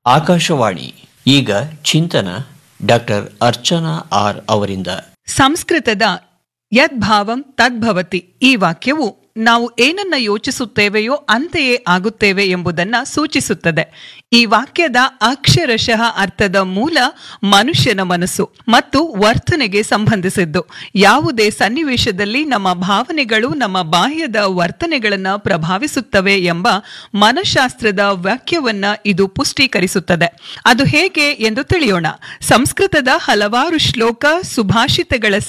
ಆಕಾಶವಾಣಿ ಈಗ ಚಿಂತನ doctor Archana R ಅವರಿಂದ ಸಂಸ್ಕೃತದ ಯದ್ಭಾವಂ ತದ್ಭವತಿ ಈ ವಾಕ್ಯವು ನಾವು ಏನನ್ನ ಯೋಚಿಸುತ್ತೇವೆಯೋ ಅಂತೆಯೇ ಆಗುತ್ತೇವೆ ಎಂಬುದನ್ನ ಸೂಚಿಸುತ್ತದೆ ಈ ವಾಕ್ಯದ ಅಕ್ಷರಶಃ ಅರ್ಥದ ಮೂಲ ಮನುಷ್ಯನ ಮನಸ್ಸು ಮತ್ತು ವರ್ತನೆಗೆ ಸಂಬಂಧಿಸಿದ್ದು ಯಾವುದೇ ಸನ್ನಿವೇಶದಲ್ಲಿ ನಮ್ಮ ಭಾವನೆಗಳು ನಮ್ಮ ಬಾಹ್ಯದ ವರ್ತನೆಗಳನ್ನ ಪ್ರಭಾವಿಸುತ್ತವೆ ಎಂಬ ಮನಃಶಾಸ್ತ್ರದ ವಾಕ್ಯವನ್ನ ಇದು ಪುಷ್ಟೀಕರಿಸುತ್ತದೆ ಅದು ಹೇಗೆ ಎಂದು ತಿಳಿಯೋಣ ಸಂಸ್ಕೃತದ ಹಲವಾರು ಶ್ಲೋಕ ಸುಭಾಷಿತಗಳ